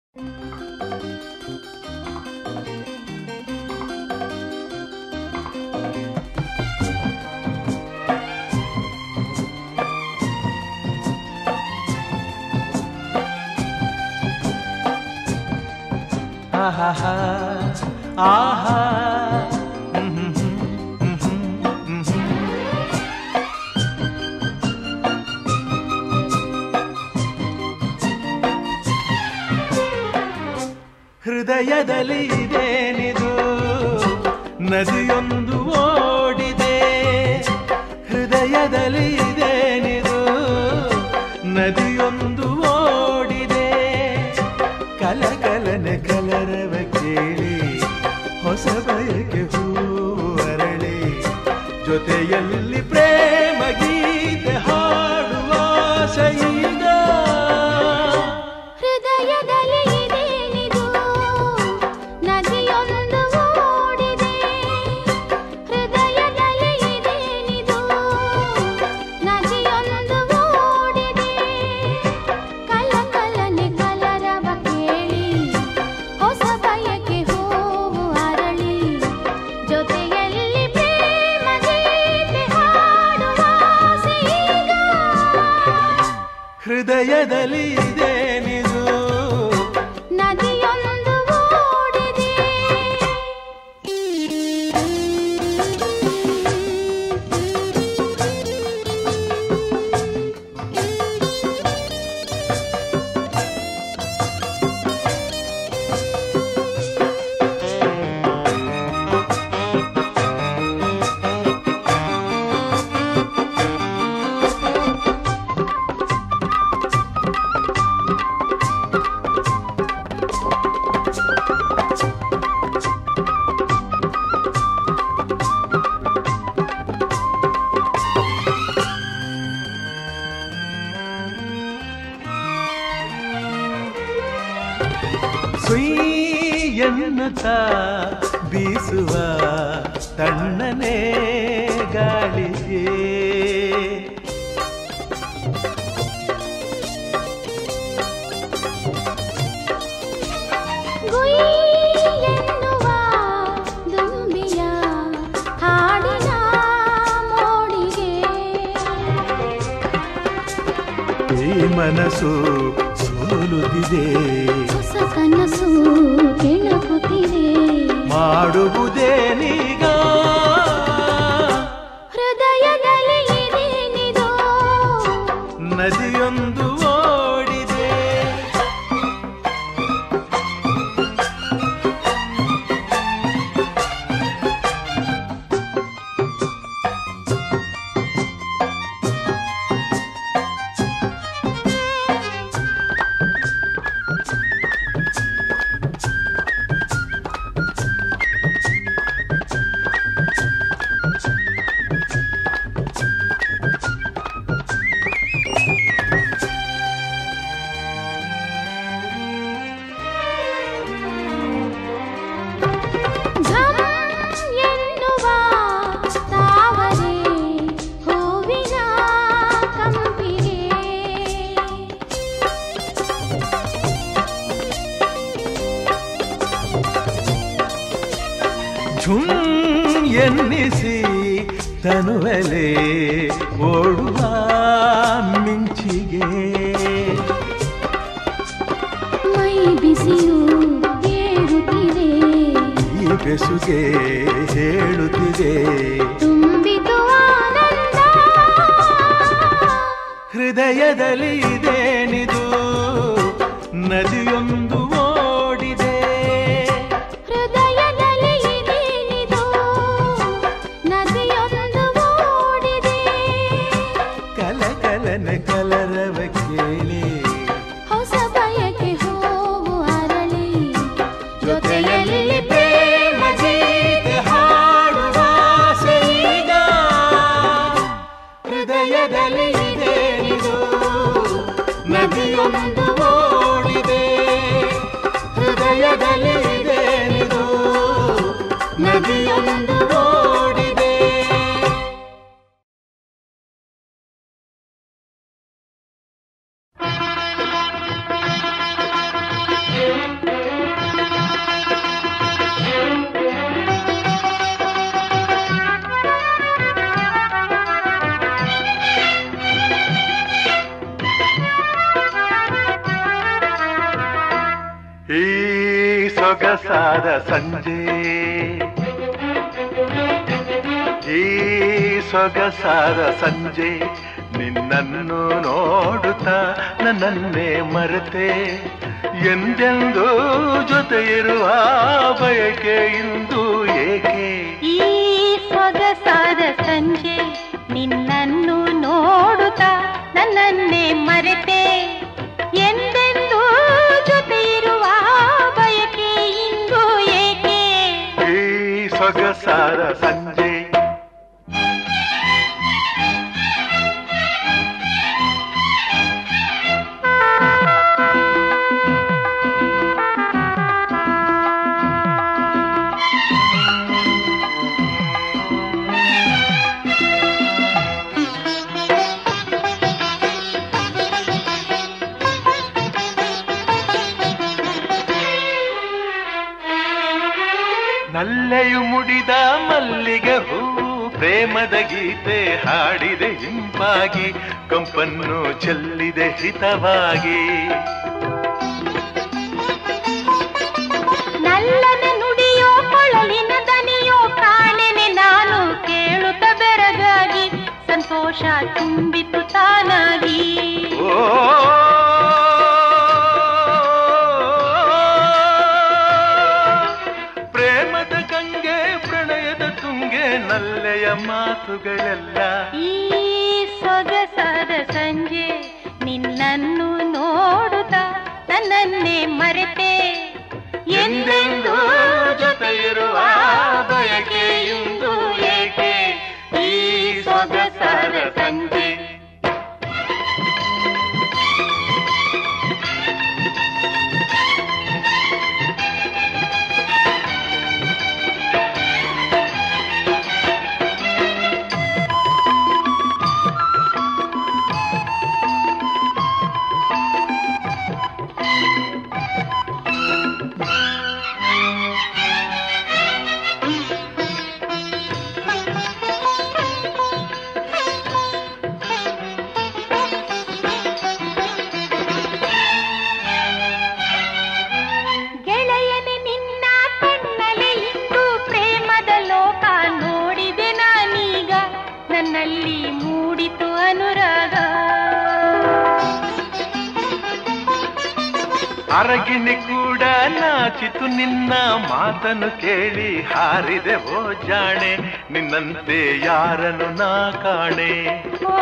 ಆಹಾ ಆಹಾ ಹ್ಮ್, ಹ್ಮ್, ಹ್ಮ್, ಹ್ಮ್, ಹ್ಮ್, ಹ್ಮ್. ಹೃದಯದಲ್ಲಿ ಇದೇನಿದು ನದಿಯೊಂದು ಓಡಿದೆ ಹೃದಯದಲ್ಲಿ ಇದೇನಿದು ನದಿಯೊಂದು ಓಡಿದೆ ಕಲಕಲನೆ ಕಲರವ ಕೇಳಿ ಹೊಸ ಬಯಕೆ ಹೂವು ಅರಳಿ ಜೊತೆಯಲ್ಲಿ ಪ್ರೇಮ ಗೀತೆ ಹಾಡುವ ಈಗ ಹೃದಯದಲ್ಲಿ ಇದೇನಿದು ನದಿಯೊಂದು ಓಡಿದೆ ಹೃದಯದಲ್ಲಿ ಇದೇನಿದು ನದಿಯೊಂದು ಓಡಿದೆ ಕಲ ಕಲನೆ ಕಲರವ ಕೇಳಿ ಹೊಸ ಬಯಕೆ ಹೂವು ಅರಳಿ ಜೊತೆಯಲ್ಲಿ ಪ್ರೇಮ ಗೀತೆ ಹಾಡುವ ಈಗ ಹೃದಯದಲ್ಲಿ ಇದೇನಿದು ನದಿಯೊಂದು ಓಡಿದೆ ಸುಯ್ ಎನ್ನುತ್ತ ಬೀಸುವ ತಣ್ಣನೆ ಗಾಳಿಗೆ ಗುಯಿ ಎನ್ನುವ ದುಂಬಿಯ ಹಾಡಿನ ಮೋಡಿಗೆ ಈ ಮನಸ್ಸು ಸೋಲುತ್ತಿದೆ ಹೊಸ ಕನಸು ಕೆಣಕುತ್ತಿದೆ ಮಾಡುವುದೇನೀಗ ಹೃದಯದಲ್ಲಿ ಇದೇನಿದೋ ನದಿಯೊಂದು ಓಡಿದೆ ಘಮ್ ಎನ್ನುವ ತಾವರೆ ಹೂವಿನ ಕಂಪಿಗೆ ಝುಮ್ ಎನ್ನಿಸಿ ತನುವಲೆ ಓಡುವ ಮಿಂಚಿಗೆ ಮೈ ಬಿಸಿಯು ಏರುತ್ತಿದೆ ಈ ಬೆಸುಗೆ ಹೇಳುತ್ತಿದೆ ತುಂಬಿತು ಆನಂದ ಹೃದಯದಲ್ಲಿ ಇದೇನಿದು ನದಿಯೊಂದು ಓಡಿದೆ ಹೃದಯದಲ್ಲಿ ಇದೇನಿದು ನದಿಯೊಂದು ಓಡಿದೆ ಕಲಕಲನ ಕಲರವ ಕೇಳಿ ಹೊಸ ಬಯಕೆ ಹೂವು ಅರಳಿ ಜೊತೆಯಲ್ಲಿ ಪ್ರೇಮ ಗೀತೆ ಹಾಡುವ ಈಗ ಹೃದಯದಲ್ಲಿ ಇದೇನಿದು ನದಿಯೊಂದು ಓಡಿದೆ ಈ ಸೊಗಸಾದ ಸಂಜೆ ಈ ಸೊಗಸಾದ ಸಂಜೆ ನಿನ್ನನ್ನು ನೋಡುತ್ತಾ ನನ್ನನ್ನೇ ಮರೆತೆ ಎಂದೆಂದೂ ಜೊತೆ ಇರುವ ಬಯಕೆ ಇಂದು ಏಕೆ ಈ ಸೊಗಸಾದ ಸಂಜೆ ನಿನ್ನನ್ನು ನೋಡುತ್ತಾ ನನ್ನನ್ನೇ ಮರೆತೆ ಎಂದೆಂದೂ ಜೊತೆ ಇರುವ ಬಯಕೆ ಇಂದು ಏಕೆ ಈ ಸೊಗಸಾದ ಸಂಜೆ ನಲ್ಲೆಯು ಮುಡಿದ ಮಲ್ಲಿಗೆ ಹೂ ಪ್ರೇಮದ ಗೀತೆ ಹಾಡಿದೆ ಹಿಂಪಾಗಿ ಕಂಪನ್ನು ಚೆಲ್ಲಿದೆ ಹಿತವಾಗಿ ನಲ್ಲನ ನುಡಿಯೋ ಕೊಳಲಿನ ದನಿಯೋ ಕಾಣೆನೆ ನಾನು ಕೇಳುತ್ತ ಬೆರಗಾಗಿ ಸಂತೋಷ ತುಂಬಿತು ತಾನಾಗಿ ಓ ಪ್ರೇಮದ ಗಂಗೆ ಪ್ರಣಯದ ತುಂಗೆ ನಲ್ಲೆಯ ಮಾತುಗಳೆಲ್ಲ ಈ ಸೊಗಸಾದ ಸಂಜೆ ನಿನ್ನನ್ನು ನೋಡುತ್ತಾ ನನ್ನನ್ನೇ ಮರೆತೆ ಎಂದೆಂದೂ ಜೊತೆ ಇರುವ ಬಯಕೆ ಇಂದು ಏಕೆ ಈ ಸೊಗಸಾದ ಸಂಜೆ ಗೆಳೆಯನೆ ನಿನ್ನ ಕಣ್ಣಲ್ಲಿ ಇಂದು ಪ್ರೇಮದ ಲೋಕ ನೋಡಿದೆ ನಾನೀಗ ನನ್ನಲ್ಲಿ ಮೂಡಿತು ಅನುರಾಗ ಅರಗಿಣಿ ಕೂಡ ನಾಚಿತು ನಿನ್ನ ಮಾತನ್ನು ಕೇಳಿ ಹಾರಿದೆ ಓ ಜಾಣೆ ನಿನ್ನಂತೆ ಯಾರನ್ನು ನಾ ಕಾಣೆ ಓ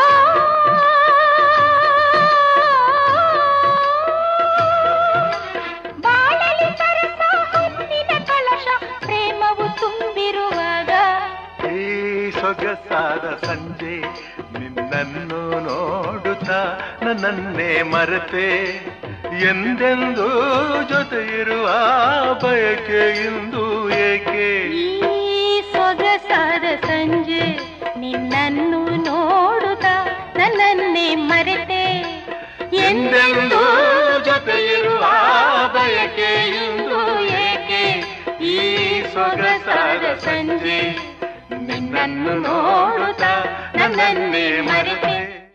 ಬಾಳಲಿ ಸರಸ ಹೊನ್ನಿನ ಕಳಶ ಪ್ರೇಮವು ತುಂಬಿರುವಾಗ ಈ ಸೊಗಸಾದ ಸಂಜೆ ನಿನ್ನನ್ನು ನೋಡುತ್ತಾ ನನ್ನನ್ನೇ ಮರೆತೆ ಎಂದೆಂದೂ ಜೊತೆ ಇರುವ ಬಯಕೆ ಇಂದು ಏಕೆ ಈ ಸೊಗಸಾದ ಸಂಜೆ ನಿನ್ನನ್ನು ನೋಡುತ್ತಾ ನನ್ನನ್ನೇ ಮರೆತೆ ಎಂದೆಂದೂ ಜೊತೆ ಇರುವ ಬಯಕೆ ಇಂದು ಏಕೆ ಈ ಸೊಗಸಾದ ಸಂಜೆ ನಿನ್ನನ್ನು ನೋಡುತ್ತಾ ನನ್ನನ್ನೇ ಮರೆತೆ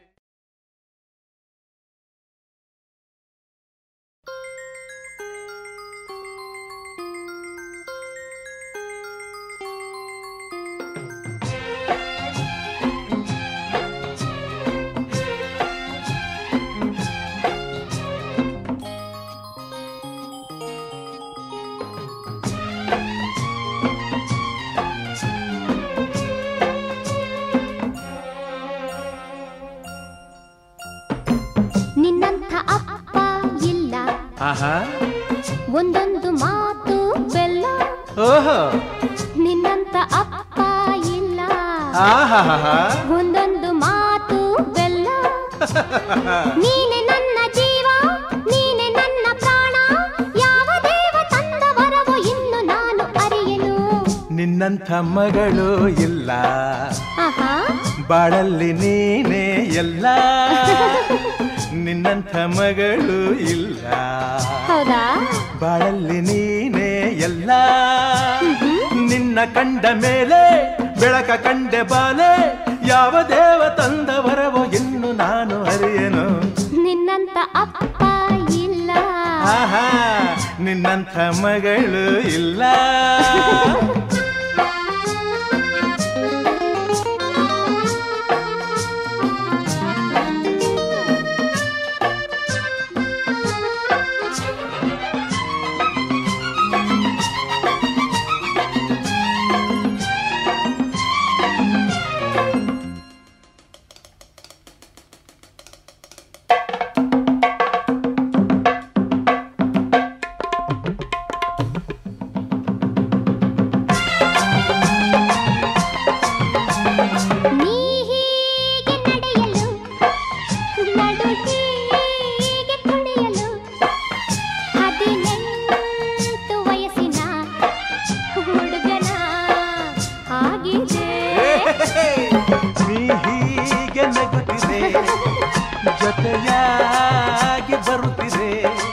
ನಿನ್ನಂಥ ಅಪ್ಪ ಇಲ್ಲ ಆಹಾ ಒಂದೊಂದು ಮಾತು ಬೆಲ್ಲ ಓಹೋ ನಿನ್ನಂಥ ಅಪ್ಪ ಇಲ್ಲ ಆಹಾ ಒಂದೊಂದು ಮಾತು ಬೆಲ್ಲ ನೀನೆ ನನ್ನ ಜೀವ ನೀನೆ ನನ್ನ ಪ್ರಾಣ ಯಾವ ದೇವ ತಂದ ವರವೋ ಇನ್ನು ನಾನು ಅರಿಯನು ನಿನ್ನಂಥ ಮಗಳು ಇಲ್ಲ ಆಹಾ ಬಾಳಲ್ಲಿ ನೀನೇ ಎಲ್ಲ ನಿನ್ನಂಥ ಮಗಳು ಇಲ್ಲ ಹೌದಾ ಬಾಳಲ್ಲಿ ನೀನೇ ಎಲ್ಲ ನಿನ್ನ ಕಂಡ ಮೇಲೆ ಬೆಳಕ ಕಂಡೆ ಬಾಲೆ ಯಾವ ದೇವ ತಂದ ವರವೋ ಇನ್ನು ನಾನು ಅರಿಯನು ನಿನ್ನಂತ ಅಪ್ಪ ಇಲ್ಲ ಆಹಾ ನಿನ್ನಂಥ ಮಗಳು ಇಲ್ಲ ನೀ ಹೀಗೆ ನಡೆಯಲು ನಡು ಹೀಗೆ ಕುಣಿಯಲು ಹದಿನೆಂಟು ವಯಸ್ಸಿನ ಹುಡುಗನ ಆಗಿದೆ ನೀ ಹೀಗೆ ನಗುತ್ತಿದೆ ಜೊತೆಯಾಗಿ ಬರುತ್ತಿದೆ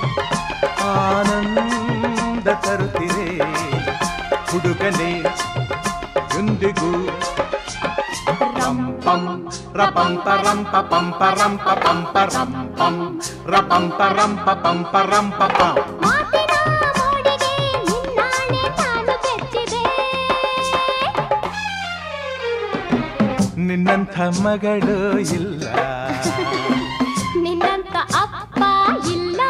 ಆನಂದ ತರುತ್ತಿದೆ ಹುಡುಗನೇ ಎಂದಿಗೂ ರಂಪಂ ರಪಂಪ ರಂಪ ಪಂಪ ರಂಪ ಪಂಪ ರಂಪಂ ರಪಂಪ ರಂಪ ಪಂಪ ರಂಪ ಪಂ ಮಾತಿನ ಮೋಡಿಗೆ ನಿನ್ನಾಣೆ ನಾನು ಬೆಚ್ಚಿದೆ ನಿನ್ನಂಥ ಮಗಳು ಇಲ್ಲ ನಿನ್ನಂತ ಅಪ್ಪ ಇಲ್ಲ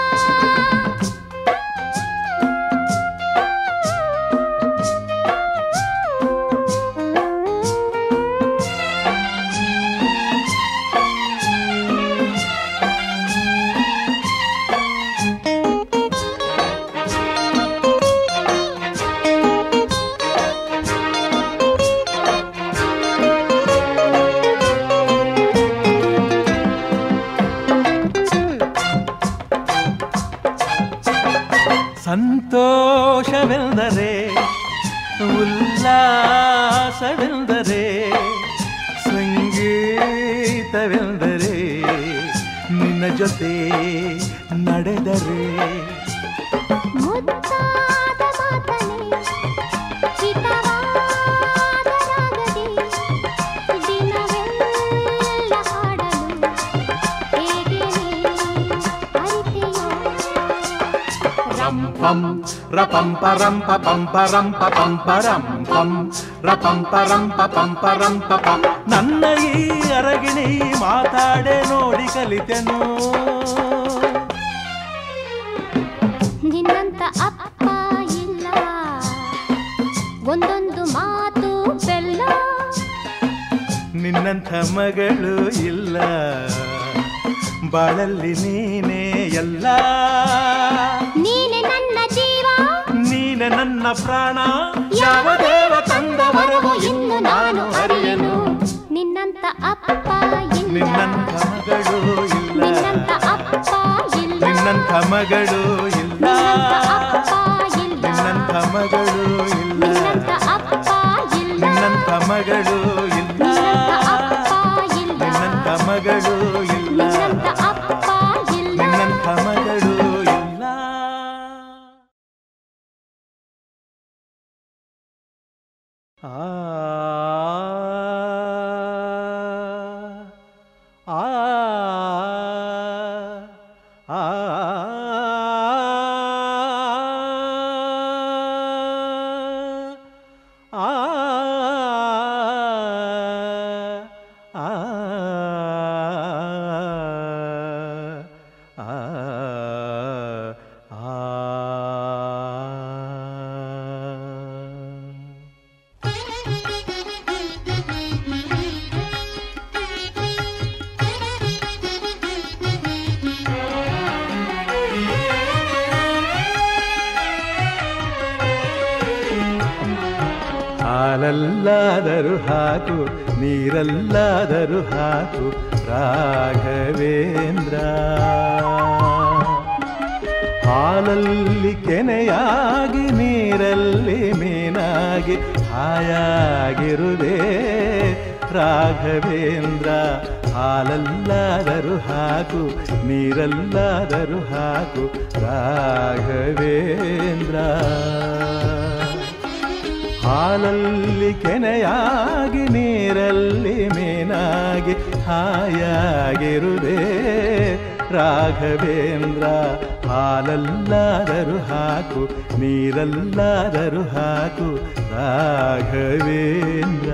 ಸಂತೋಷವೆಂದರೆ ಉಲ್ಲಾಸವೆಂದರೆ ಸಂಗೀತವೆಂದರೆ ನಿನ್ನ ಜೊತೆ ನಡೆದರೆ ಮುದ್ದಾದ ಮಾತನೆ ಹಿತವಾದ ರಾಗದಿ ದಿನವೆಲ್ಲ ಹಾಡಲು ಹೇಗೆ ನೀ ಅರಿತೆಯೋ ರಂಪಂ ರಪಂಪ ರಂಪ ಪಂಪ ರಂಪ ಪಂಪ ರಂಪಂ ರಪಂಪ ರಂಪ ಪಂಪ ರಂಪ ಪಂ ನನ್ನ ಈ ಅರಗಿಣಿ ಮಾತಾಡೆ ನೋಡಿ ಕಲಿತೆನು ನಿನ್ನಂತ ಅಪ್ಪ ಇಲ್ಲ ಒಂದೊಂದು ಮಾತು ಬೆಲ್ಲ ನಿನ್ನಂಥ ಮಗಳು ಇಲ್ಲ ಬಾಳಲ್ಲಿ ನೀನೇ ಎಲ್ಲ ನೀನೆ ನನ್ನ ಜೀವ ನೀನೆ ನನ್ನ ಪ್ರಾಣ ಯಾವ ದೇವ ತಂದವರವು ಇನ್ನು ನಾನು ಅರಿಯನು ನಿನ್ನಂತ ಅಪ್ಪ ಇಲ್ಲ ನಿನ್ನಂಥ ಮಗಳು ಇಲ್ಲ ನಿನ್ನಂತ ಅಪ್ಪ ಇಲ್ಲ ನಿನ್ನಂಥ ಮಗಳು ಇಲ್ಲ ನಿನ್ನಂತ ಅಪ್ಪ ಇಲ್ಲ ನಿನ್ನಂಥ ಮಗಳು ಇಲ್ಲ ನಿನ್ನಂತ ಅಪ್ಪ ಇಲ್ಲ ನಿನ್ನಂಥ ಮಗಳು ಇಲ್ಲ ನಿನ್ನಂತ ನಿನ್ನಂಥ ಅಪ್ಪ ಇಲ್ಲ ಮಗಳು ಇಲ್ಲ ಆ ಆ ಆ ಆ ಆ ಹಾಲಲ್ಲಾದರೂ ಹಾಕು ನೀರಲ್ಲಾದರೂ ಹಾಕು ರಾಘವೇಂದ್ರ ಹಾಲಲ್ಲಿ ಕೆನೆಯಾಗಿ ನೀರಲ್ಲಿ ಮೀನಾಗಿ ಹಾಯಾಗಿರುವೆ ರಾಘವೇಂದ್ರ ಹಾಲಲ್ಲಾದರೂ ಹಾಕು ನೀರಲ್ಲಾದರೂ ಹಾಕು ರಾಘವೇಂದ್ರ ಹಾಲಲ್ಲಿ ಕೆನೆಯಾಗಿ ನೀರಲ್ಲಿ ಮೀನಾಗಿ ಹಾಯಾಗಿರುವೆ ರಾಘವೇಂದ್ರ ಹಾಲಲ್ಲಾದರೂ ಹಾಕು ನೀರಲ್ಲಾದರೂ ಹಾಕು ರಾಘವೇಂದ್ರ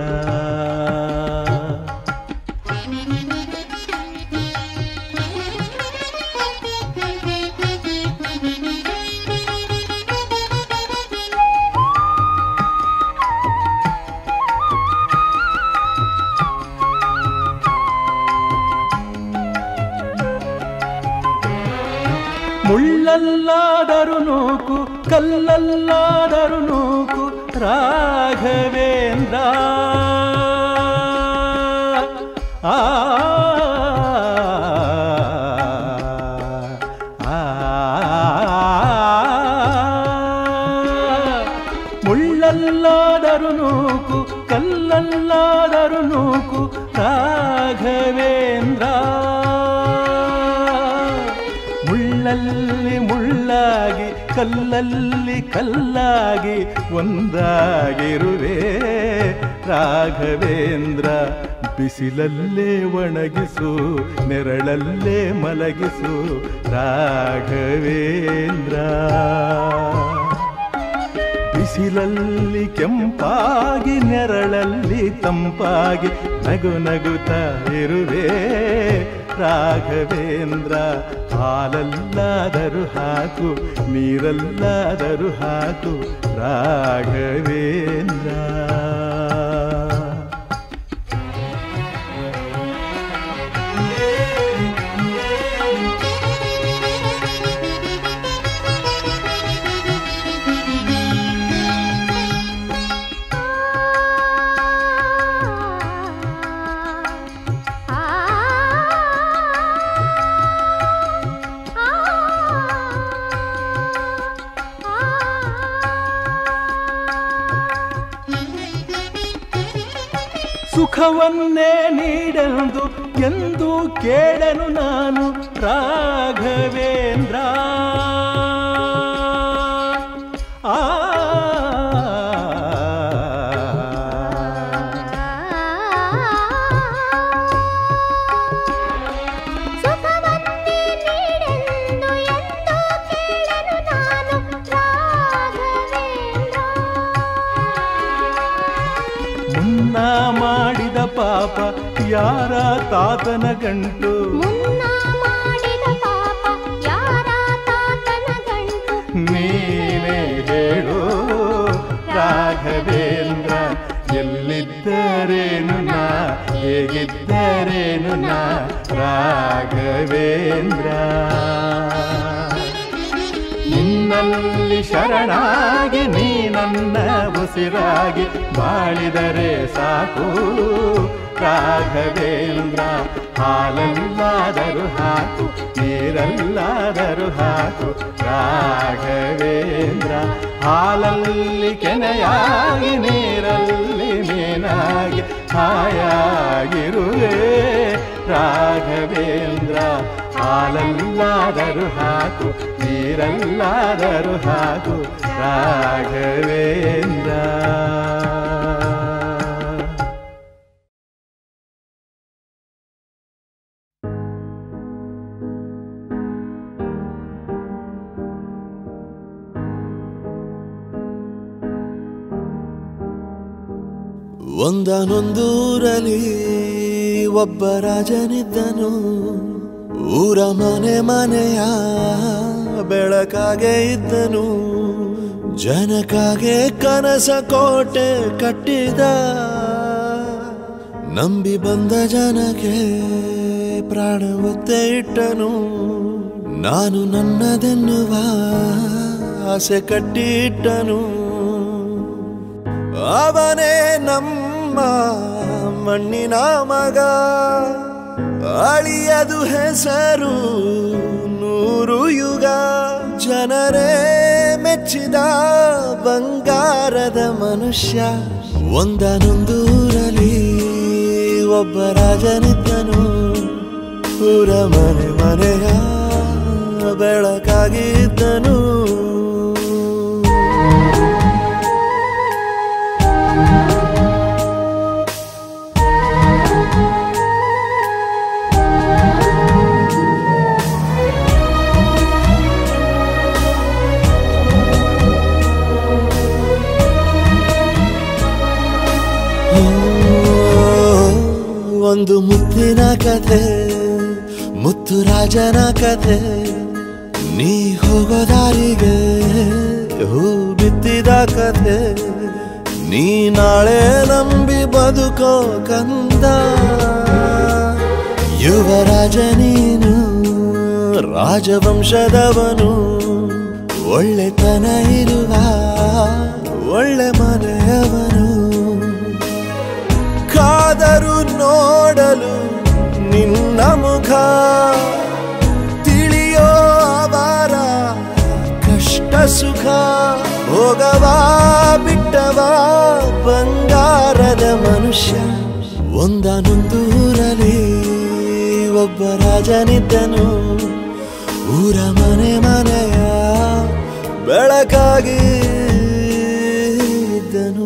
ಮುಳ್ಳಲ್ಲಾದರೂ ನೂಕು ಕಲ್ಲಲ್ಲಾದರೂ ನೂಕು ರಾಘವೇಂದ್ರ ಆ ಆ, ಮುಳ್ಳಲ್ಲಾದರೂ ನೂಕು ಕಲ್ಲಲ್ಲಾದರೂ ನೂಕು ರಾಘವೇಂದ್ರ ಮುಳ್ಳಲ್ಲಿ ಮುಳ್ಳಾಗಿ ಕಲ್ಲಲ್ಲಿ ಕಲ್ಲಾಗಿ ಒಂದಾಗಿರುವೆ ರಾಘವೇಂದ್ರ ಬಿಸಿಲಲ್ಲೇ ಒಣಗಿಸು ನೆರಳಲ್ಲೇ ಮಲಗಿಸು ರಾಘವೇಂದ್ರ ಬಿಸಿಲಲ್ಲಿ ಕೆಂಪಾಗಿ ನೆರಳಲ್ಲಿ ತಂಪಾಗಿ ನಗು ನಗುತ್ತ ಇರುವೆ ರಾಘವೇಂದ್ರ ಹಾಲಲ್ಲಾದರೂ ಹಾಕು ನೀರಲ್ಲಾದರೂ ಹಾಕು ರಾಘವೇಂದ್ರ ಸುಖವನ್ನೇ ನೀಡೆಂದು ಎಂದು ಕೇಳನು ನಾನು ರಾಘವೇಂದ್ರ ಆ ಸುಖವನ್ನೇ ನೀಡೆಂದು ಎಂದು ಕೇಳನು ನಾನು ರಾಘವೇಂದ್ರ ಮುನ್ನ ಮಾಡಿದ ಪಾಪ ಯಾರ ತಾತನ ಗಂಟು ಮುನ್ನ ಮಾಡಿದ ಪಾಪ ಯಾರ ತಾತನ ಗಂಟು ನೀನೇ ಹೇಳು ರಾಘವೇಂದ್ರ ಎಲ್ಲಿದ್ದರೇನು ನಾ ಹೇಗಿದ್ದರೇನು ನಾ ರಾಘವೇಂದ್ರ ನಿನ್ನಲ್ಲಿ ಶರಣಾಗಿ ನೀ ನನ್ನ ಉಸಿರಾಗಿ ಬಾಳಿದರೆ ಸಾಕು ರಾಘವೇಂದ್ರ ಹಾಲಲ್ಲಾದರೂ ಹಾಕು ನೀರಲ್ಲಾದರೂ ಹಾಕು ರಾಘವೇಂದ್ರ ಹಾಲಲ್ಲಿ ಕೆನೆಯಾಗಿ ನೀರಲ್ಲಿ ಮೀನಾಗಿ ಹಾಯಾಗಿರುವೆ ರಾಘವೇಂದ್ರ ಹಾಲಲ್ಲಾದರೂ ಹಾಕು ನೀರಲ್ಲಾದರೂ ಹಾಕು ರಾಘವೇಂದ್ರ ಒಂದನೊಂದೂರಲ್ಲಿ ಒಬ್ಬ ರಾಜನಿದ್ದನು ಊರ ಮನೆ ಮನೆಯ ಬೆಳಕಾಗೆ ಇದ್ದನು ಜನಕಾಗೆ ಕನಸ ಕೋಟೆ ಕಟ್ಟಿದ ನಂಬಿ ಬಂದ ಜನಕ್ಕೆ ಪ್ರಾಣ ಒತ್ತೆ ಇಟ್ಟನು ನಾನು ನನ್ನದೆನ್ನುವ ಆಸೆ ಕಟ್ಟಿಟ್ಟನು ಅವನೇ ನಮ್ಮ ಮಣ್ಣಿನ ಮಗ ಅಳಿಯದು ಹೆಸರು ನೂರು ಯುಗ ಜನರೇ ಮೆಚ್ಚಿದ ಬಂಗಾರದ ಮನುಷ್ಯ ಒಂದನೊಂದೂರಲ್ಲಿ ಒಬ್ಬ ರಾಜನಿದ್ದನು ಊರ ಮನೆ ಮನೆಯ ಬೆಳಕಾಗಿದ್ದನು ಒಂದು ಮುತ್ತಿನ ಕಥೆ ಮುತ್ತು ರಾಜನ ಕಥೆ ನೀ ಹೋಗೋ ದಾರಿಗೆ ಹೂ ಬಿತ್ತಿದ ಕಥೆ ನೀ ನಾಳೆ ನಂಬಿ ಬದುಕೋ ಕಂದ ಯುವರಾಜ ನೀನು ರಾಜವಂಶದವನು ಒಳ್ಳೆತನ ಇರುವ ಒಳ್ಳೆ ಮನೆಯವನು ಕಾದರು ನೋಡಲು ನಿನ್ನ ಮುಖ ತಿಳಿಯೋ ಅವರ ಕಷ್ಟ ಸುಖ ಹೋಗವಾ ಬಿಟ್ಟವಾ ಬಂಗಾರದ ಮನುಷ್ಯ ಒಂದನೊಂದು ಊರಲ್ಲಿ ಒಬ್ಬ ರಾಜನಿದ್ದನು ಊರ ಮನೆ ಮನೆಯ ಬೆಳಕಾಗಿ ಇದ್ದನು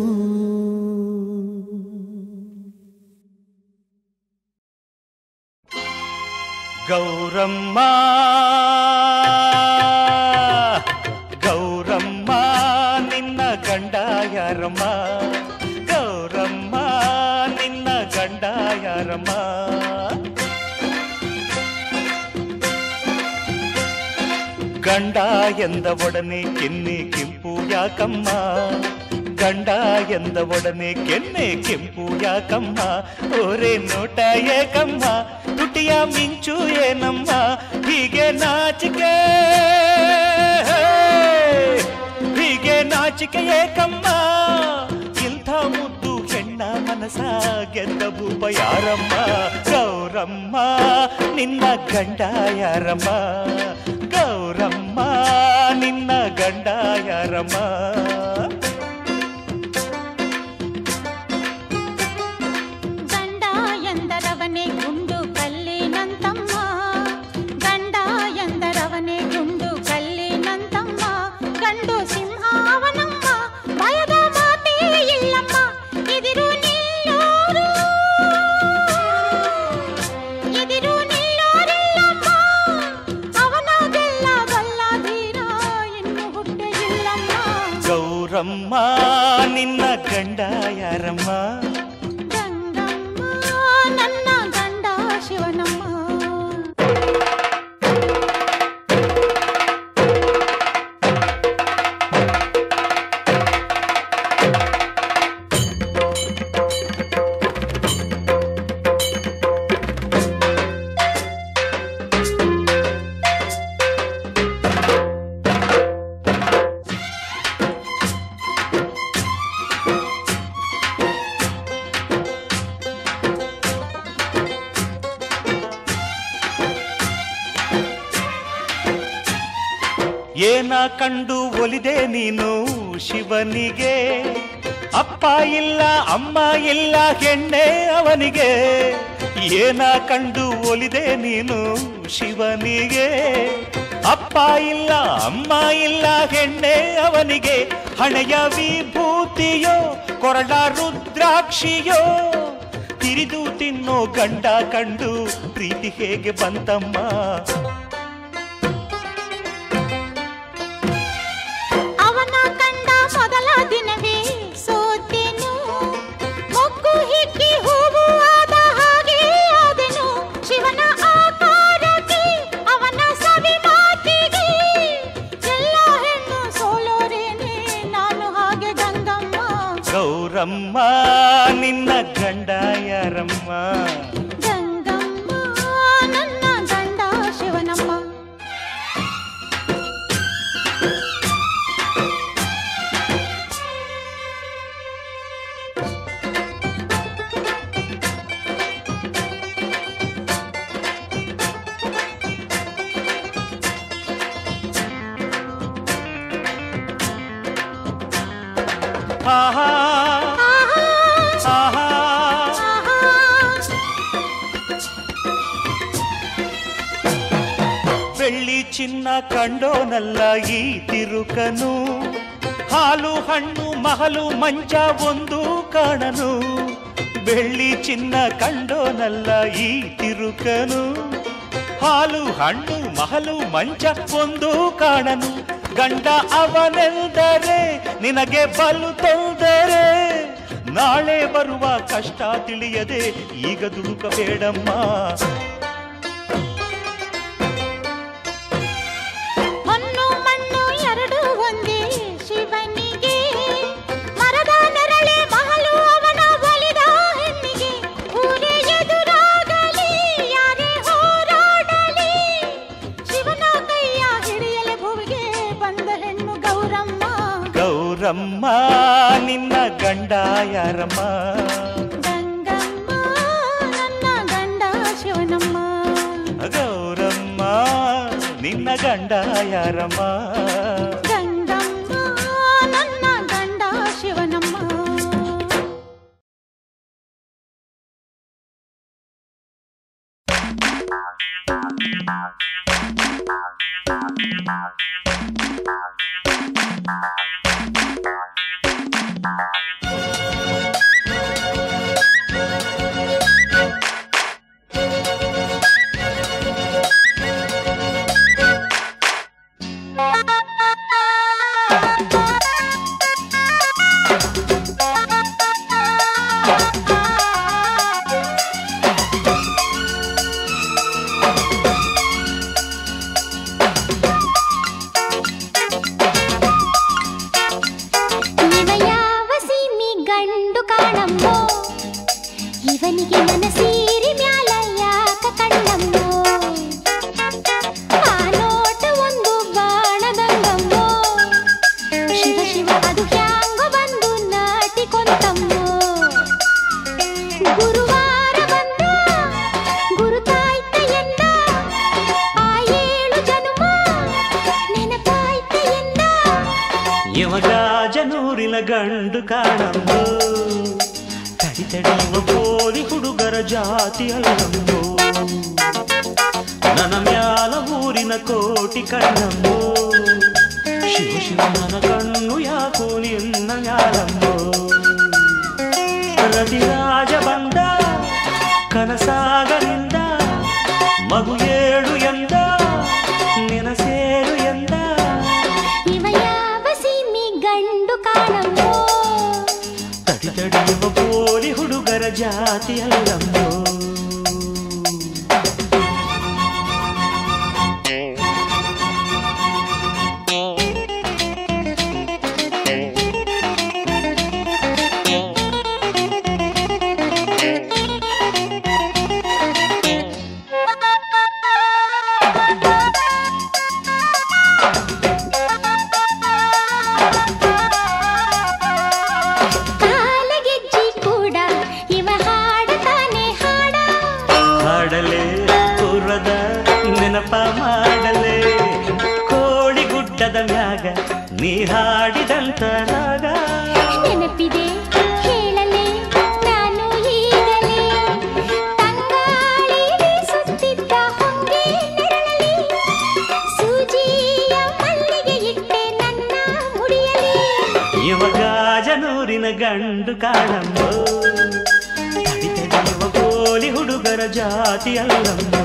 ಗೌರಮ್ಮ ಗೌರಮ್ಮ ನಿನ್ನ ಗಂಡ ಯಾರಮ್ಮ ಗೌರಮ್ಮ ನಿನ್ನ ಗಂಡ ಯಾರಮ್ಮ ಗಂಡ ಎಂದ ಒಡನೆ ಕೆನ್ನೆ ಕೆಂಪು ಯಾಕಮ್ಮ ಗಂಡ ಎಂದ ಒಡನೆ ಕೆನ್ನೆ ಕೆಂಪು ಯಾಕಮ್ಮ ಓರೆ ನೋಟ ಏಕಮ್ಮ ತುಟಿಯ ಮಿಂಚು ಏನಮ್ಮ ಹೀಗೆ ನಾಚಿಕೆ ಹೀಗೆ ನಾಚಿಕೆ ಏಕಮ್ಮ ಇಂಥ ಮುದ್ದು ಹೆಣ್ಣ ಮನಸ ಗೆದ್ದ ಭೂಪ ಯಾರಮ್ಮ ಗೌರಮ್ಮ ನಿನ್ನ ಗಂಡ ಯಾರಮ್ಮ ಗೌರಮ್ಮ ನಿನ್ನ ಗಂಡ ಯಾರಮ್ಮ ಗಂಡ ಎಂದರವನೇ ಗುಂಡು ಕಲ್ಲಿನಂತಮ್ಮ ಗಂಡ ಎಂದರವನೇ ಗುಂಡು ಕಲ್ಲಿನಂತಮ್ಮ ಗಂಡು ಸಿಂಹ ಅವನಮ್ಮ ಭಯದ ಮಾತೇ ಇಲ್ಲಮ್ಮ ಎದಿರು ನಿಲ್ಲೋರು ಎದಿರು ನಿಲ್ಲೋರಿಲ್ಲಮ್ಮ ಅವನ ಗೆಲ್ಲಬಲ್ಲ ಧೀರ ಇನ್ನು ಹುಟ್ಟೆ ಇಲ್ಲಮ್ಮ ಗೌರಮ್ಮ ನಿನ್ನ ಗಂಡ ಯಾರಮ್ಮ ಗಂಗಮ್ಮ ನನ್ನ ಗಂಡ ಶಿವನಮ್ಮ ಏನ ಕಂಡು ಒಲಿದೆ ನೀನು ಶಿವನಿಗೆ ಅಪ್ಪ ಇಲ್ಲ ಅಮ್ಮ ಇಲ್ಲ ಹೆಣ್ಣೆ ಅವನಿಗೆ ಏನ ಕಂಡು ಒಲಿದೆ ನೀನು ಶಿವನಿಗೆ ಅಪ್ಪ ಇಲ್ಲ ಅಮ್ಮ ಇಲ್ಲ ಹೆಣ್ಣೆ ಅವನಿಗೆ ಹಣೆಯ ವಿಭೂತಿಯೋ ಕೊರಳ ರುದ್ರಾಕ್ಷಿಯೋ ತಿರಿದು ತಿನ್ನೋ ಗಂಡ ಕಂಡು ಪ್ರೀತಿ ಹೇಗೆ ಬಂತಮ್ಮ ಅವನ ಕಂಡ ಮೊದಲ ದಿನವೇ ಸೋತೆನು ಮೊಗ್ಗು ಹಿಕ್ಕಿ ಹೂವು ಆದ ಹಾಗೆ ಆದೆನು ಶಿವನ ಆಕಾರಕ್ಕೆ ಅವನ ಸವಿ ಮಾತಿಗೆ ಎಲ್ಲ ಹೆಣ್ಣು ಸೋಲೋರೇನೆ ನಾನು ಹಾಗೆ ಗಂಗಮ್ಮ ಗೌರಮ್ಮ ನಿನ್ನ ಗಂಡ ಯಾರಮ್ಮ ಗಂಗಮ್ಮ ನನ್ನ ಗಂಡ ಶಿವನಮ್ಮ ಆಹಾ ಆಹಾ ಆಹಾ ಆಹಾ ಬೆಳ್ಳಿ ಚಿನ್ನ ಕಂಡೋನಲ್ಲ ಈ ತಿರುಕನು ಹಾಲು ಹಣ್ಣು ಮಹಲು ಮಂಚ ಒಂದು ಕಾಣನು ಬೆಳ್ಳಿ ಚಿನ್ನ ಕಂಡೋನಲ್ಲ ಈ ತಿರುಕನು ಹಾಲು ಹಣ್ಣು ಮಹಲು ಮಂಚ ಒಂದು ಕಾಣನು ಗಂಡ ಅವನೆಂದರೆ ನಿನಗೆ ಬಲು ತೊಂದರೆ ನಾಳೆ ಬರುವ ಕಷ್ಟ ತಿಳಿಯದೆ ಈಗ ದುಡುಕಬೇಡಮ್ಮ ಹೊನ್ನು ಮಣ್ಣು ಎರಡು ಒಂದೇ ಶಿವನಿಗೆ ಮರದ ನೆರಳೆ ಮಹಲು ಅವನ ಒಲಿದ ಹೆಣ್ಣಿಗೆ ಊರೇ ಎದುರಾಗಲಿ ಯಾರೇ ಹೋರಾಡಲಿ ಶಿವನ ಕೈಯ ಹಿಡಿಯಲೆ ಭುವಿಗೆ ಬಂದ ಹೆಣ್ಣು ಗೌರಮ್ಮ ಗೌರಮ್ಮ ನಿನ್ನ ಗಂಡ ಯಾರಮ್ಮ ಗಂಗಮ್ಮ ನನ್ನ ಗಂಡ ಶಿವನಮ್ಮ ಗೌರಮ್ಮ ನಿನ್ನ ಗಂಡ ಯಾರಮ್ಮ ಗಂಗಮ್ಮ ನನ್ನ ಗಂಡ ಶಿವನಮ್ಮ ಇವ ಯಾವ ಸೀಮಿ ಗಂಡು ಕಾಣಮ್ಮೋ ಇವನಿಗೆ ನನ್ನ ಸೀರಿ ಮ್ಯಾಲ ಯಾಕ ಕಣ್ಣಮ್ಮೋ ಆ ನೋಟ ಒಂದು ಬಾಣದಂಗಮ್ಮೋ ಶಿವ ಶಿವ ಅದು ಹ್ಯಾಂಗ ಬಂದು ನಾಟಿಕೊಂತಮ್ಮೋ ಗುರುವಾರ ಬಂದ ಗುರುತಾಯ್ತ ಎಂದ ಆ ಏಳು ಜನುಮ ನೆನಪಾಯ್ತ ಎಂದ ಯವಗಾಜನೂರಿನ ಗಂಡು ಕಾಣಂಬೋ ತಡಿ ತಡಿಯುವ ಪೋಲಿ ಹುಡುಗರ ಜಾತಿ ಅಲ್ಲಂಬೋ ನನ್ನ ಮ್ಯಾಲ ಊರಿನ ಕೋಟಿ ಕಣ್ಣಂಬೋ ಶಿವ ಶಿವ ನನ್ನ ಕಣ್ಣು ಯಾಕೋ ನಿನ್ನ ಮ್ಯಾಲಂಬೋ ರತಿರಾಜ ಬಂದ ಕನಸಾಗಲಿಂದ ಮಗು ಏಳು ಎಂದ ನೆನಸೇರು ಎಂದ ಇವ ಯಾವ ಸೀಮಿ ಗಂಡು ಕಾಣಮ್ಮೋ ತಡಿ ತಡಿಯುವ ಪೋಲಿ ಹುಡುಗರ ಜಾತಿ ಅಲ್ಲಂಬೋ ಕಾಲಗೆಜ್ಜಿ ಕೂಡ ಇವ ಹಾಡತಾನೆ ಹಾಡ ಹಾಡಲೆ ಪುರದ ನೆನಪ ಮಾಡಲೆ ಕೋಳಿ ಗುಡ್ಡದ ಮ್ಯಾಗ ನೀ ಹಾಡಿದಂತ ರಾಗ ನೆನಪಿದೆ ಹೇಳಲೆ ನಾನು ಈಗಲೇ ತಂಗಾಳಿ ಬೀಸುತ್ತಿದ್ದ ಹೊಂಗೆ ನೆರಳಲಿ ಸೂಜಿಯ ಮಲ್ಲಿಗೆ ಇಟ್ಟೆ ನನ್ನ ಮುಡಿಯಲಿ ಯುವಗಾಜನೂರಿನ ಗಂಡು ಕಾಣಂಬೋ ತಡಿ ತಡಿಯುವ ಕೋಲಿ ಹುಡುಗರ ಜಾತಿ ಅಲ್ಲಂಬೋ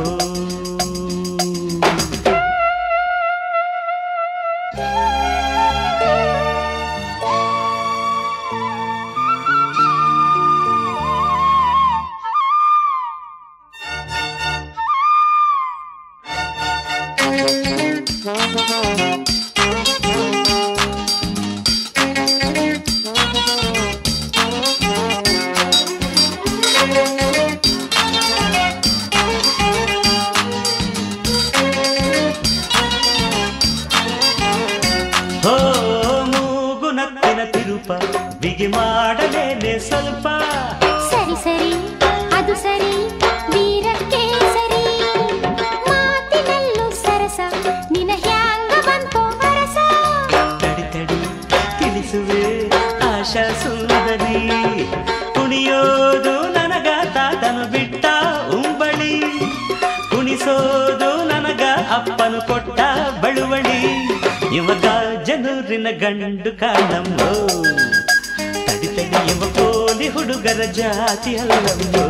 ಹೋ ಮೂಗು ನತ್ತಿನ ತಿರುಪ ಬಿಗಿ ಮಾಡಲೇನೆ ಸ್ವಲ್ಪ ಸರಿ ಸರಿ ಅದು ಸರಿ ವೀರಕ್ಕೆ ಸರಿ ಮಾತಿನಲ್ಲೂ ಸರಸ ನಿನ ಹ್ಯಾಂಗ ಬಂತೋ ಅರಸ ತಡಿ ತಡಿ ತಿಳಿಸುವೆ ಆಶಾ ಸುಂದರಿ ಕುಣಿಯೋದು ನನಗ ತಾತನು ಬಿಟ್ಟ ಉಂಬಳಿ ಕುಣಿಸೋದು ನನಗ ಅಪ್ಪನು ಕೊಟ್ಟ ಬಳುವಳಿ ಇವಾಗ ಜನೂರಿನ ಗಂಡು ಕಾಣಂಬೋ ತಡಿ ತಡಿ ಇವ ಕೋಲಿ ಹುಡುಗರ ಜಾತಿ ಅಲ್ಲಂಬೋ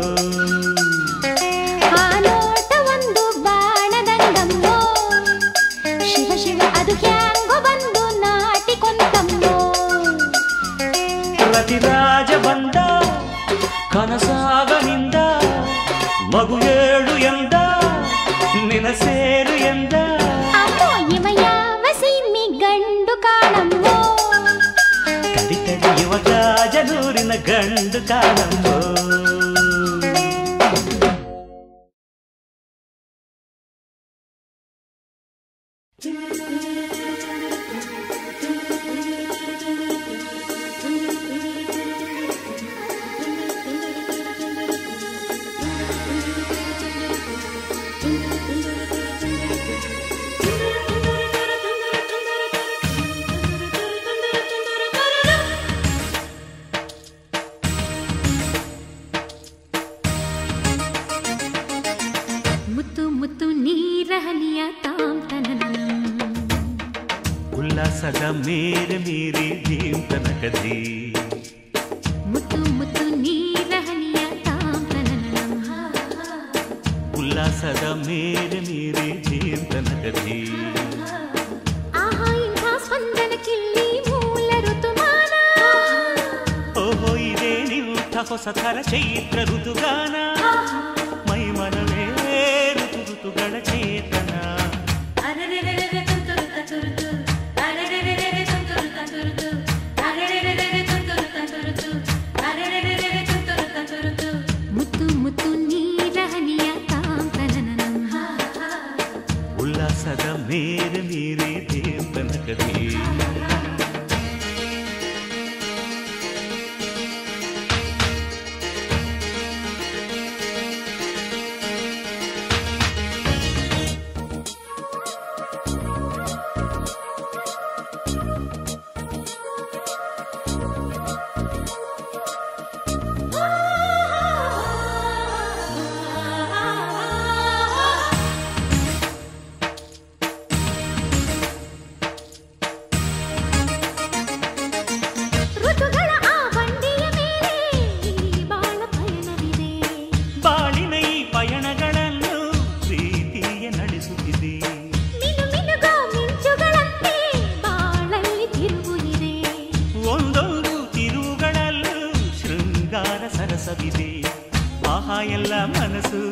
ಆ ನೋಟ ಒಂದು ಬಾಣದಂಗಮ್ಮೋ ಶಿವ ಶಿವ ಅದು ಹ್ಯಾಂಗೋ ಬಂದು ನಾಟಿಕೊಂತಮ್ಮೋ ರತಿರಾಜ ಬಂದ ಮನಸಾಗನಿಂದ ಮಗು ಏಳು ಎಂದ ನಿನ ಸೇರು ಎಂದ ಅಮ್ಮೋ ಇವ ಯಾವ ಸೀಮಿ ಗಂಡು ಕಾಣಮ್ಮೋ ಕಡಿತಡಿಯುವ ಗಾಜನೂರಿನ ಗಂಡು ಕಾಣಂಬೋ ಮುತ್ತು ಮುತ್ತು ನೀರಹನಿಯ ತಾಂ ತನನನಂ. ಉಲ್ಲಾಸದ ಮೇರೆ ಮೀರಿ ಜೀವನಕದಿ ಮುತ್ತು ಮುತ್ತು ನೀರಹನಿಯ ತಾಂ ತನನನಂ. ಉಲ್ಲಾಸದ ಮೇರೆ ಮೀರಿ ಜೀವನಕದಿ ಆಹಾ ಇಂಥ ಸ್ಪಂದನಕ್ಕಿಲ್ಲಿ ಮೂಲ ಋತುಮಾನ ಓಹೋ ಇದೇ ನಿಂಥ ಹೊಸ ಥರ ಚೈತ್ರ ಋತುಗಾನ ಮೈ ಮನವೇ ಋತು ಋತುಗಳ ಚೇತನ ಮುತ್ತು ಮುತ್ತು ನೀರಹನಿಯ ತಾಂ ತನನನಂ. ಉಲ್ಲಾಸದ ಮೇರೆ ಮೀರಿ ಜೀವನಕದಿ ಋತುಗಳ ಆ ಬಂಡಿಯ ಮೇಲೆ ಈ ಬಾಳ ಪಯಣವಿದೆ ಬಾಳಿನ ಈ ಪಯಣಗಳನ್ನು ಪ್ರೀತಿಯ ನಡೆಸುತ್ತಿದೆ ಮಿನು ಮಿನುಗೋ ಮಿಂಚುಗಳಂತೆ ಬಾಳಲ್ಲಿ ತಿರುವು ಇದೆ ಒಂದೊಂದು ತಿರುವುಗಳಲ್ಲೂ ಶೃಂಗಾರ ಸರಸವಿದೆ ಆಹಾ ಎಲ್ಲ ಮನಸ್ಸು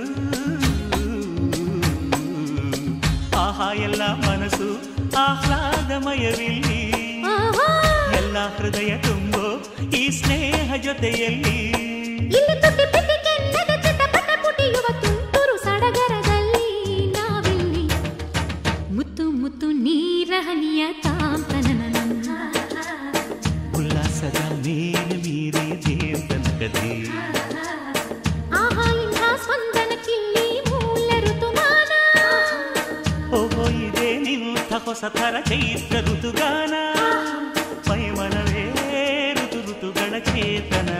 ಆಹಾ ಎಲ್ಲ ಮನಸ್ಸು ಆಹ್ಲಾದಮಯವಿಲ್ಲಿ ಆಹಾ, ಎಲ್ಲ ಹೃದಯ ತುಂಬೋ ಈ ಸ್ನೇಹ ಜೊತೆಯಲ್ಲಿ ಇಲ್ಲಿ ತುಟಿ ಪಿಟಿ ಕೆನ್ನದ ಚಿಟಪಟ ಪುಟಿಯುವ ತುಂತುರು ಸಡಗರದಲ್ಲಿ ನಾವಿಲ್ಲಿ ಮುತ್ತು ಮುತ್ತು ನೀರಹನಿಯ ತಾಂತನನನಂ. ಉಲ್ಲಾಸದ ಮೇಲೆ ಮೀರಿ ದೇವನಗದಿ ಆಹಾ ಇಂಥ ಸ್ಪಂದನಕ್ಕಿಲ್ಲಿ ಮೂಲ ಋತುಮಾನ ಓಹೋ ಇದೇ ನಿಂಥ ಹೊಸ ಥರ ಚೈತ್ರ ಋತುಗಾನ ಮೈಮನವೇ ಋತು ಋತುಗಳ ಚೇತನ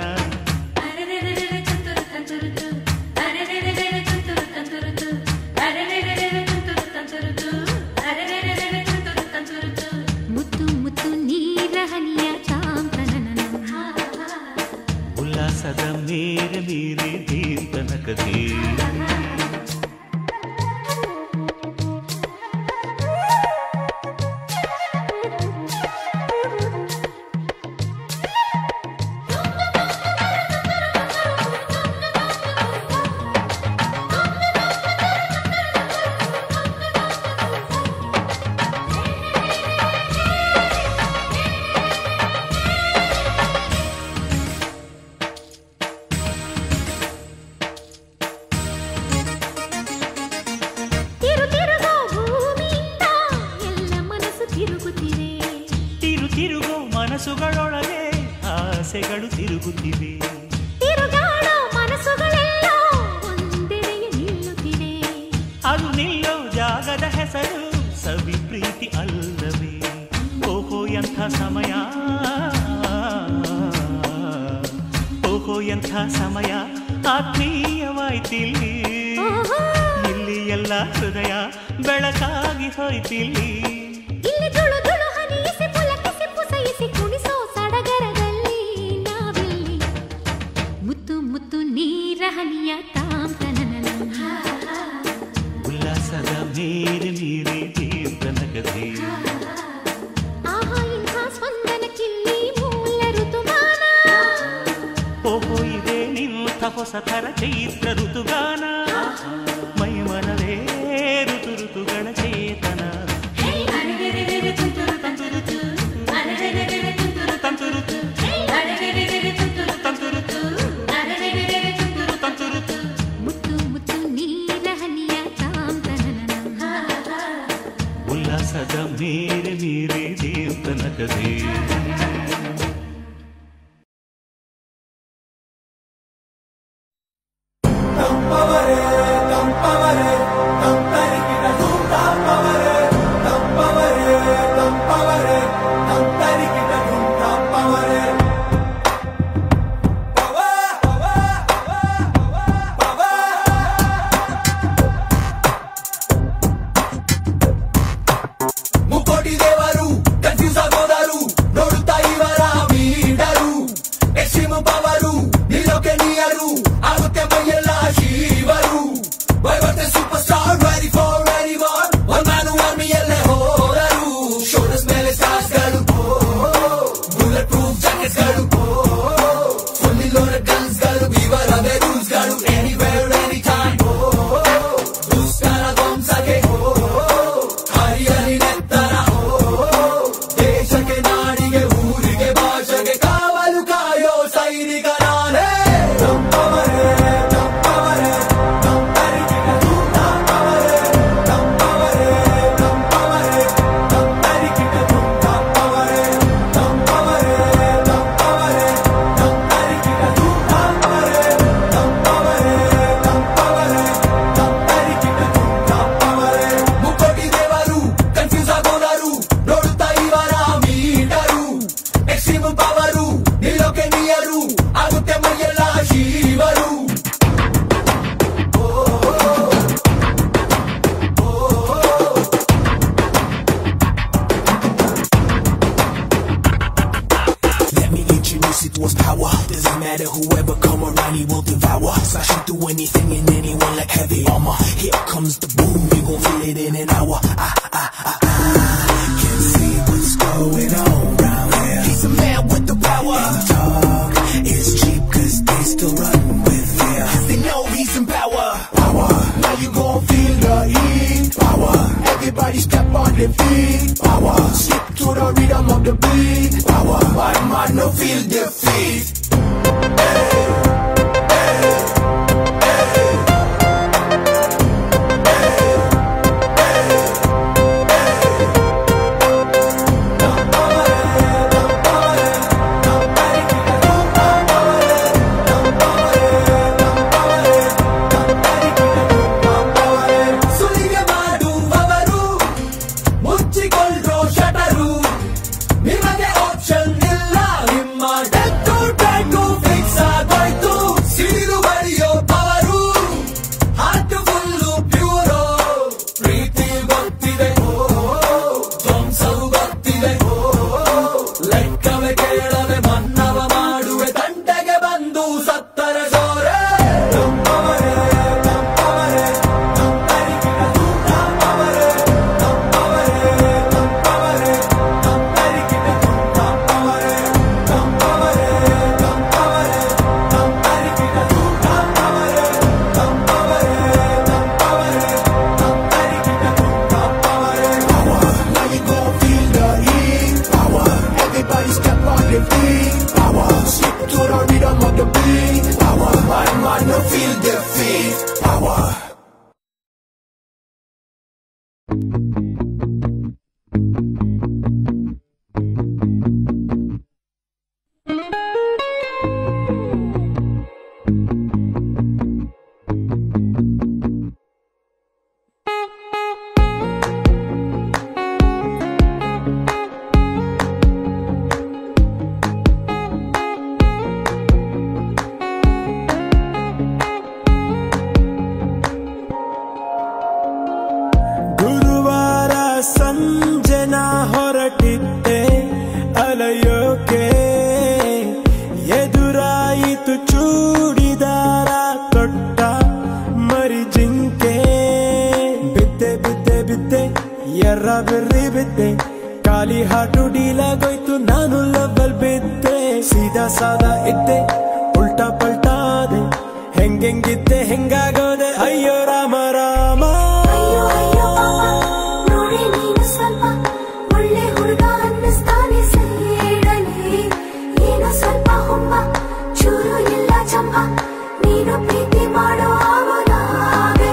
ಮುತ್ತು ಮುತ್ತು ನೀರಹನಿಯ ತಾಂತನನನಂ. ಉಲ್ಲಾಸದ ಮೇರೆ ಮೀರಿ ದೇವನಗದಿ ತಿರು ತಿರುಗೋ ಭೂಮಿಯಿಂದ ಎಲ್ಲ ಮನಸ್ಸು ತಿರುಗುತ್ತಿದೆ ತಿರು ತಿರುಗೋ ಮನಸ್ಸುಗಳೊಳಗೆ ಆಸೆಗಳು ತಿರುಗುತ್ತಿವೆ ತಿರುಗಾಡೋ ಮನಸ್ಸುಗಳೆಲ್ಲ ಒಂದೆಡೆಗೆ ನಿಲ್ಲುತ್ತಿದೆ ಅದು ನಿಲ್ಲೋ ಜಾಗದ ಹೆಸರು ಸವಿ ಪ್ರೀತಿ ಅಲ್ಲವೇ ಓಹೋ ಎಂಥ ಸಮಯ ಓಹೋ ಎಂಥ ಸಮಯ ಆತ್ಮೀಯವಾಯ್ತಿಲ್ಲಿ ಓಹೋ, ಇಲ್ಲಿ ಎಲ್ಲ ಹೃದಯ ಬೆಳಕಾಗಿ ಹೋಯ್ತಿಲ್ಲಿ ಇಲ್ಲಿ ತುಳು ತುಳು ಹನಿಯಿಸಿ ಪುಲಕಿಸಿ ಪುಸಯಿಸಿ ಕುಣಿಸೋ ಸಡಗರದಲ್ಲಿ ನಾವಿಲ್ಲಿ ಮುತ್ತು ಮುತ್ತು ನೀರ ಹನಿಯ ತಾಂತನನನಂ. ಉಲ್ಲಾಸದ ಮೇರೆ ಮೀರಿ ದೇವನಗದಿ ಆಹಾ ಇಂಥ ಸ್ಪಂದನಕ್ಕಿಲ್ಲಿ ಮೂಲ ಋತುಮಾನ ಓಹೋ ಇದೇ ನಿಂಥ ಹೊಸ ಥರ ಚೈತ್ರ ಋತುಗಾನ ಮೈ ಮನವೇ ಋತು ಋತುಗಳ ಚೇತನ ತಂತುರುತು ತಂತುರುತು ಮುತ್ತು ಮುತ್ತು ನೀರ ಹನಿಯ ತಾಂತನನ ಉಲ್ಲಾಸದ ಮೇರೆ ಮೀರೆ ದೇವತನಕದೇ ಮುಕ್ಕೋಟಿ ದೇವರು ಕನ್ಫ್ಯೂಸ್ ಆಗೋದರು ನೋಡುತ್ತಾ ಇವರ ಮೀಡರು ಎಕ್ಸ್ಟ್ರೀಮ್ ಪವರು ನಿಲ್ಲೋಕೆ ನೀಯರು ಆಗುತ್ತೆ ಮೈಯೆಲ್ಲ ಶೀವರು ಬೈಬರ್ತೆ super star very far very war one man ಆರ್ಮಿಯಲ್ಲೇ ಹೋದರು ಶೋಲ್ಡರ್ಸ್ ಮೇಲೆ ಸ್ಟಾರ್ಸ್ಗಳು ಬುಲೆಟ್ ಪ್ರೂಫ್ ಜಾಕೆಟ್ಸ್ಗಳು ಫುಲ್ಲಿ ಲೋಡೆಡ್ ಗನ್ಸ್ಗಳು ಇವರದೇ ರೂಲ್ಸ್ಗಳು ಎನಿವೇರ್ ಎನಿ ಟೈಮ್ ದುಷ್ಕರ ಧ್ವಂಸಕ್ಕೆ ಹರಿಯಲಿ ನೆತ್ತರ ದೇಶಕ್ಕೆ ನಾಡಿಗೆ ಊರಿಗೆ ಭಾಷೆಗೆ ಕಾವಲು ಕಾಯೋ ಸೈನಿಕ ನಾನೇ ತಪ್ಪವರೇ ತಪ್ಪವರೇ ತಪ್ಪರಿಗಿನ ತಪ್ಪವರೇ ತಪ್ಪವರೇ ತಪ್ಪವರೇ ತಪ್ಪರಿಗಿನ ತಪ್ಪವರೇ ತಪ್ಪವರೇ ತಪ್ಪವರೇ ತಪ್ಪರಿಗಿನ ತಪ್ಪವರೇ ತಪ್ಪವರೇ ತಪ್ಪವರೇ ತಪ್ಪರಿಗಿನ ತಪ್ಪವರೇ ಮುಕ್ಕೋಟಿ ದೇವರು ಕನ್ಫ್ಯೂಸ್ ಆಗೋದರು ನೋಡುತ್ತಾ ಇವರ ಮೀಟರು ಎಕ್ಸ್ಟ್ರೀಮ್ ಪವರು ನಿಲ್ಲೋಕೆ ನೀಯರು ಆಗುತ್ತೆ ಮೈಯೆಲ್ಲ ಶೀವರು Let me introduce it was power. Doesn't matter whoever come around, he will devour. Slashing through anything and anyone like heavy armor. Here comes the boom, you gon' feel it in an hour. Ah, ah, ah, ah. Can see what's going on round here. He's a man with the power. And talk is cheap cause they still run with fear. They know he's in power. Power. Now you gon' feel the heat. Power. Everybody step on their feet. Power. Slip to the rhythm of the beat. Power. Bad man no feel defeat. ಸುಲಿಗೆ ಮಾಡುವವರು ಮುಚ್ಚಿಕೊಳ್ಳೋ shutter ನಿಮಗೆ option ಇಲ್ಲ ನಿಮ್ಮ ಡೆತ್ತು ಟೆಟ್ಟು fix ಆಗೋಯ್ತು ಸಿಡಿಲು ಬಳಿಯೋ power heart full ಪ್ಯೂರೋ ಪ್ರೀತಿ ಗೊತ್ತಿದೆ ಧ್ವಂಸವು ಗೊತ್ತಿದೆ ಲೆಕ್ಕವೇ ಕೇಳದೆ ಮನ್ನವ ಮಾಡುವೆ ತಂಟೆಗೆ ಬಂದು ಸತ್ತರ ಜೋರೆ ತಪ್ಪವರೇ ತಪ್ಪವರೇ ತಪ್ಪರಿಗಿನ ತಪ್ಪವರೇ ತಪ್ಪವರೇ ತಪ್ಪವರೇ ತಪ್ಪರಿಗಿನ ತಪ್ಪವರೇ ತಪ್ಪವರೇ ತಪ್ಪವರೇ ತಪ್ಪರಿಗಿನ ತಪ್ಪವರೇ ತಪ್ಪವರೇ ತಪ್ಪವರೇ ತಪ್ಪರಿಗಿನ ತಪ್ಪವರೇ Now you gon' feel the heat. Power. Everybody step on their feet. Power. Slip to the rhythm of the beat. Power. Bad man no feel defeat. Power. ಗುರುವಾರ ಸಂಜೆನ ಹೊರಟಿದ್ದೆ ಅಲೆಯೋಕೆ ಎದುರಾಯಿತು ಚೂಡಿದಾರ ತೊಟ್ಟ ಮರಿ ಜಿಂಕೆ ಬಿದ್ದೆ ಬಿದ್ದೆ ಬಿದ್ದೆ ಎರ್ರ ಬೆರ್ರಿ ಬಿದ್ದೆ ಖಾಲಿ ಹಾಟು ಡೀಲಾಗೋಯ್ತು ನಾನು ಲವಲ್ ಬಿದ್ದೆ ಸೀದಾ ಸಾದಾ ಇದ್ದೆ ಉಲ್ಟಾ ಪಲ್ಟಾದೆ ಹೆಂಗೆಂಗಿದ್ದೆ ಹೆಂಗಾಗೋದೆ ಅಯ್ಯೋ ರಾಮ ರಾಮ ಅಯ್ಯೋ ಅಯ್ಯೋ ಪಾಪ ನೋಡಿ ನೀನು ಸ್ವಲ್ಪ ಒಳ್ಳೆ ಹುಡುಗ ಅನ್ನಿಸ್ತಾನೆ ಸೇಡನೆ ಏನೋ ಸ್ವಲ್ಪ ಹುಮ್ಮ ಚೂರು ಇಲ್ಲ ಚಂಪ ನೀನು ಪ್ರೀತಿ ಮಾಡೋ ಆಗೋದಾಗಲಿ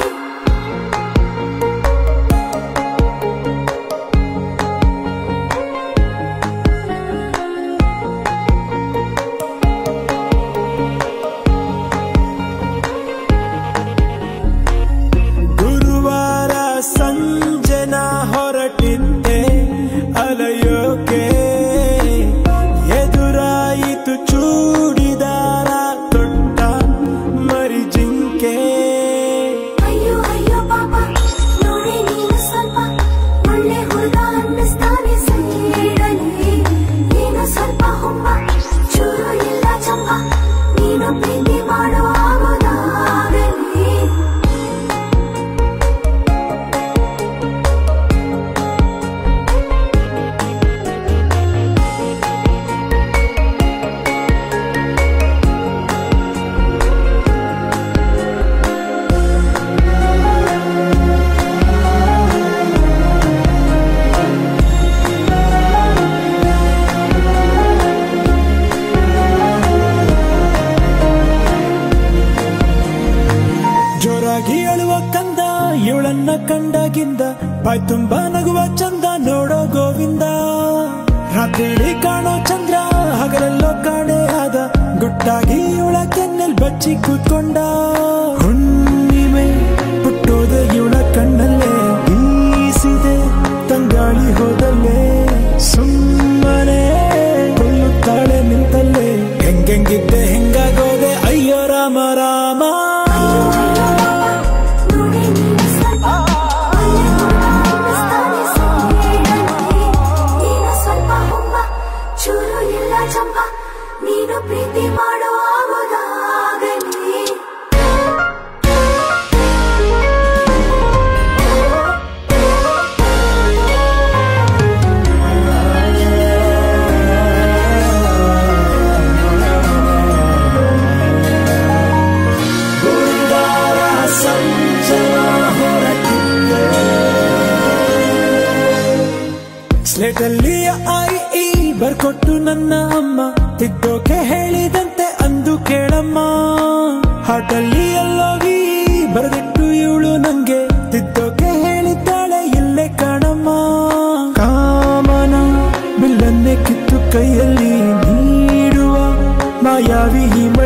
ಗುರುವಾರ ಸಂಜೆನ ಹೊರಟಿದ್ದೆ ಅಲಯೋಕೆ ಎದುರಾಯಿತು ಚೂಡಿದಾರ ತೊಟ್ಟ ಮರಿ ಜಿಂಕೆ ಅಯ್ಯೋ ಅಯ್ಯೋ ಪಾಪ ನೋಡಿ ನೀನು ಸ್ವಲ್ಪ ಒಳ್ಳೆ ಹುಡುಗ ಅನ್ನಿಸ್ತಾನೆ ಸೇಡನೆ ಏನೋ ಸ್ವಲ್ಪ ಹುಮ್ಮ ಚೂರು ಇಲ್ಲ ಚಂಪ ನೀನು ಪ್ರೀತಿ ಮಾಡೋ ಆಗೋದಾಗಲಿ ಜೋರಾಗಿ ಅಳುವ ಕಂದ ಇವಳನ್ನ ಕಂಡಾಗಿಂದ ಬಾಯ್ ತುಂಬ ನಗುವ ಚಂದ ನೋಡೋ ಗೋವಿಂದ ರಾತ್ರಿ ಕಾಣೋ ಚಂದ್ರ ಹಗಲೆಲ್ಲೋ ಕಾಣೆ ಆದ ಗುಟ್ಟಾಗಿ ಇವಳ ಕೆನ್ನೆಲ್ ಬಚ್ಚಿ ಕೂತ್ಕೊಂಡ ಹುಣ್ಣಿಮೆ ಹುಟ್ಟೋದ ಇವಳ ಕಣ್ಣಲ್ಲೇ ಬೀಸಿದೆ ತಂಗಾಳಿ ಹೋದಲ್ಲೇ ಸುಮ್ಮನೆ ಕೊಲ್ಲುತ್ತಾಳೆ ನಿಂತಲ್ಲೇ ಹೆಂಗೆಂಗಿದ್ದೆ ಹೆಂಗಾಗೋದೆ ಅಯ್ಯೋ ರಾಮ ರಾಮ ನೋಡಿ ನೀನು ಸ್ವಲ್ಪ ಒಳ್ಳೆ ಹುಡುಗ ಅನ್ನಿಸ್ತಾನೆ ಸೇಡನೆ ನೀನು ಸ್ವಲ್ಪ ಹುಮ್ಮ ಚೂರು ಇಲ್ಲ ಚಂಪ ನೀನು ಪ್ರೀತಿ ಮಾಡೋ ಆಗೋದಾಗಲಿ ಗುರುವಾರ ಸಂಜೆನ ಹೊರಟಿದ್ದೆ ಸ್ಲೇಟಲ್ಲಿ ಐ ಈ ಬರ್ಕೊಟ್ಟು ನನ್ನ ಅಮ್ಮ ತಿದ್ದೋಕೆ ಹೇಳಿದಂತೆ ಅಂದು ಕೇಳಮ್ಮ ಹಾಟಲ್ಲಿ ಎಲ್ಲೋಗಿ ಬರೆದಿಟ್ಟು ಇವಳು ನಂಗೆ ತಿದ್ದೋಕೆ ಹೇಳಿದ್ದಾಳೆ ಇಲ್ಲೇ ಕಾಣಮ್ಮ ಕಾಮನ ಬಿಲ್ಲನ್ನೇ ಕಿತ್ತು ಕೈಯಲ್ಲಿ ನೀಡುವ ಮಾಯಾವಿ ಈ